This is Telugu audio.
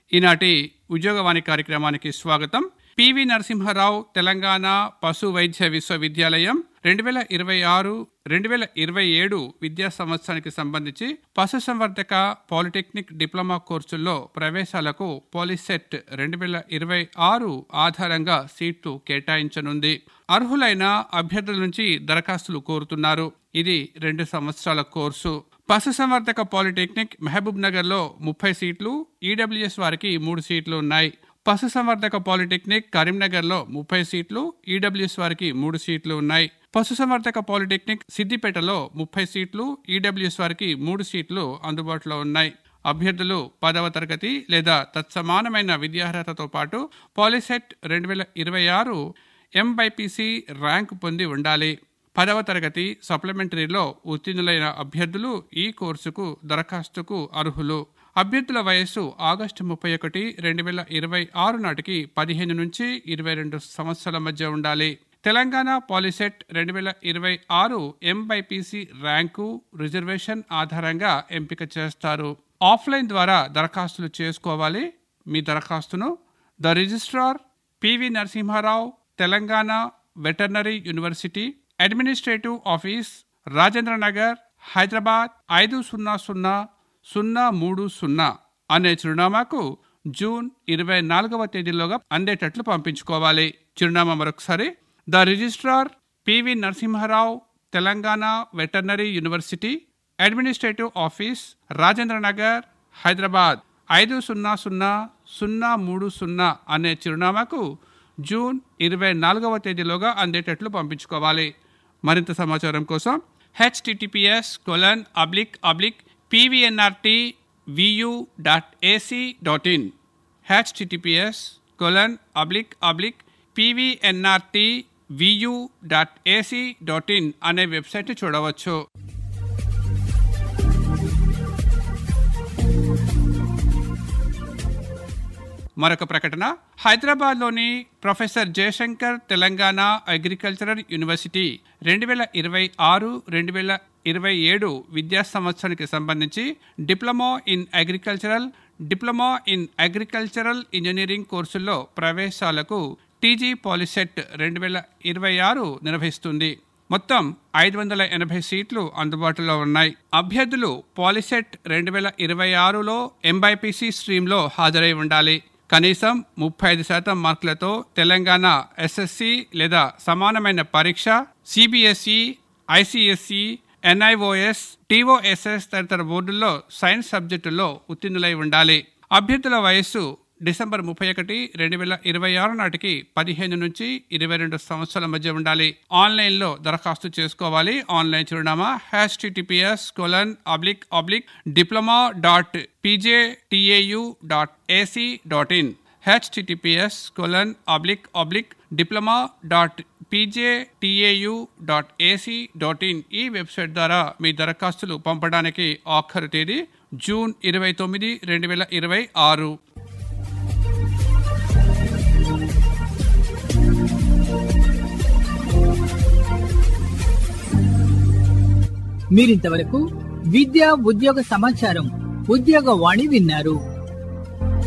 ఈనాటి ఉద్యోగవాణి కార్యక్రమానికి స్వాగతం పివి నరసింహారావు తెలంగాణ పశు వైద్య విశ్వవిద్యాలయం రెండు వేల ఇరవై ఆరు రెండు వేల ఇరవై ఏడు విద్యా సంవత్సరానికి సంబంధించి పశుసంవర్ధక పాలిటెక్నిక్ డిప్లొమా కోర్సుల్లో ప్రవేశాలకు పోలీసెట్ రెండు వేల ఇరవై ఆరు ఆధారంగా సీట్లు కేటాయించనుంది అర్హులైన అభ్యర్థుల నుంచి దరఖాస్తులు కోరుతున్నారు ఇది రెండు సంవత్సరాల కోర్సు పశుసంవర్ధక పాలిటెక్నిక్ మహబూబ్ నగర్ లో ముప్పై సీట్లు ఈడబ్ల్యూఎస్ వారికి మూడు సీట్లు ఉన్నాయి పశుసంవర్ధక పాలిటెక్నిక్ కరీంనగర్ లో ముప్పై సీట్లు ఈడబ్ల్యూఎస్ వారికి మూడు సీట్లు ఉన్నాయి పశుసంవర్ధక పాలిటెక్నిక్ సిద్దిపేటలో ముప్పై సీట్లు ఈడబ్ల్యూఎస్ వారికి మూడు సీట్లు అందుబాటులో ఉన్నాయి అభ్యర్థులు పదవ తరగతి లేదా తత్సమానమైన విద్యార్హతతో పాటు పాలిసెట్ రెండు వేల ఇరవై ఆరు ఎంబైపిసి ర్యాంక్ పొంది ఉండాలి పదవ తరగతి సప్లిమెంటరీలో ఉత్తీర్ణులైన అభ్యర్థులు ఈ కోర్సుకు దరఖాస్తుకు అర్హులు అభ్యర్థుల వయస్సు ఆగస్టు ముప్పై ఒకటి రెండు వేల ఇరవై ఆరు నాటికి పదిహేను నుంచి ఇరవై రెండు సంవత్సరాల మధ్య ఉండాలి తెలంగాణ పాలిసెట్ రెండు వేల ఇరవై ఆరు ఎంబైపిసి ర్యాంకు రిజర్వేషన్ ఆధారంగా ఎంపిక చేస్తారు ఆఫ్లైన్ ద్వారా దరఖాస్తులు చేసుకోవాలి మీ దరఖాస్తును the registrar PV Narasimha Rao Telangana veterinary university administrative office Rajendra Nagar Hyderabad ఐదు సున్నా సున్నా సున్నా మూడు సున్నా అనే చిరునామాకు జూన్ ఇరవై నాలుగవ తేదీలోగా అందేటట్లు పంపించుకోవాలి చిరునామా మరొకసారి the registrar PV Narasimha Rao Telangana veterinary university administrative office Rajendra Nagar Hyderabad ఐదు సున్నా సున్నా సున్నా మూడు సున్నా అనే చిరునామాకు జూన్ ఇరవై నాలుగవ తేదీలోగా అందేటట్లు పంపించుకోవాలి మరింత సమాచారం కోసం HTTPS colon oblique oblique PVNRT VU dot AC dot in HTTPS colon oblique oblique PVNRT VU dot AC dot in అనే వెబ్సైట్ చూడవచ్చు మరొక ప్రకటన హైదరాబాద్లోని professor Jayashankar Telangana agricultural university రెండు వేల ఇరవై ఆరు రెండు వేల ఇరవై ఏడు విద్యా సంవత్సరానికి సంబంధించి diploma in agricultural diploma in agricultural engineering కోర్సుల్లో ప్రవేశాలకు టీజీ పాలిసెట్ రెండు వేల ఇరవై ఆరు నిర్వహిస్తుంది మొత్తం ఐదు వందల ఎనభై సీట్లు అందుబాటులో ఉన్నాయి అభ్యర్థులు పాలిసెట్ రెండు వేల ఇరవై ఆరులో ఎంబైపిసి స్ట్రీమ్లో హాజరై ఉండాలి కనీసం ముప్పై ఐదు శాతం మార్కులతో తెలంగాణ ఎస్ఎస్సి లేదా సమానమైన పరీక్ష సిబిఎస్ఈ ఐసిఎస్ఈ ఎన్ఐఓఎస్ టీఓఎస్ఎస్ తదితర బోర్డుల్లో సైన్స్ సబ్జెక్టుల్లో ఉత్తీర్ణులై ఉండాలి అభ్యర్థుల వయస్సు డిసెంబర్ ముప్పై ఒకటి రెండు వేల ఇరవై ఆరు నాటికి పదిహేను నుంచి ఇరవై రెండు సంవత్సరాల మధ్య ఉండాలి ఆన్లైన్ లో దరఖాస్తు చేసుకోవాలి ఆన్లైన్ చిరునామా HTTPS colon oblique oblique diploma dot PJTAU dot AC dot in HTTPS colon oblique oblique diploma dot PJTAU dot AC dot in ఈ వెబ్సైట్ ద్వారా మీ దరఖాస్తులు పంపడానికి ఆఖరు తేదీ జూన్ ఇరవై తొమ్మిది రెండు వేల ఇరవై ఆరు మీరింతవరకు విద్యా ఉద్యోగ సమాచారం ఉద్యోగ వాణి విన్నారు